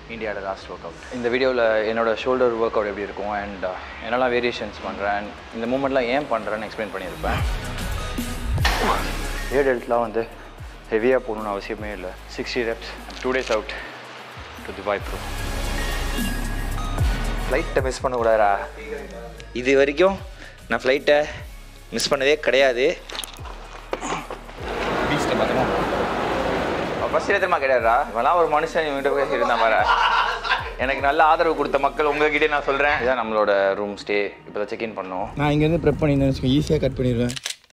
இந்தியாவோட last work out இந்த வீடியோவில் என்னோட ஷோல்டர் ஒர்க் அவுட் எப்படி இருக்கும் அண்ட் என்னெல்லாம் வேரியேஷன்ஸ் பண்ணுறேன் and இந்த மூமெண்ட்லாம் ஏன் பண்ணுறேன்னு எக்ஸ்பிளைன் பண்ணியிருப்பேன் ஏர் டெல்ட்லாம் வந்து ஹெவியாக போகணுன்னு அவசியமே இல்லை sixty reps two days out to Dubai bro ஃப்ளைட்டை மிஸ் பண்ணக்கூடாதா இது வரைக்கும் நான் ஃப்ளைட்டை மிஸ் பண்ணதே கிடையாது பீச்சில் பார்த்தோமா ஃபஸ்ட் இடத்துல கிடையாதுடா இவெல்லாம் ஒரு மனுஷன் இவன்கிட்ட போய் இருந்தான் பாரு எனக்கு நல்ல ஆதரவு கொடுத்த மக்கள் உங்ககிட்டே நான் சொல்கிறேன் இதுதான் நம்மளோட ரூம் ஸ்டே இப்போ தான் செக்இன் பண்ணோம் நான் இங்கேருந்து ப்ரெப் பண்ணியிருந்தேன் ஈஸியாக கட் பண்ணிடுவேன்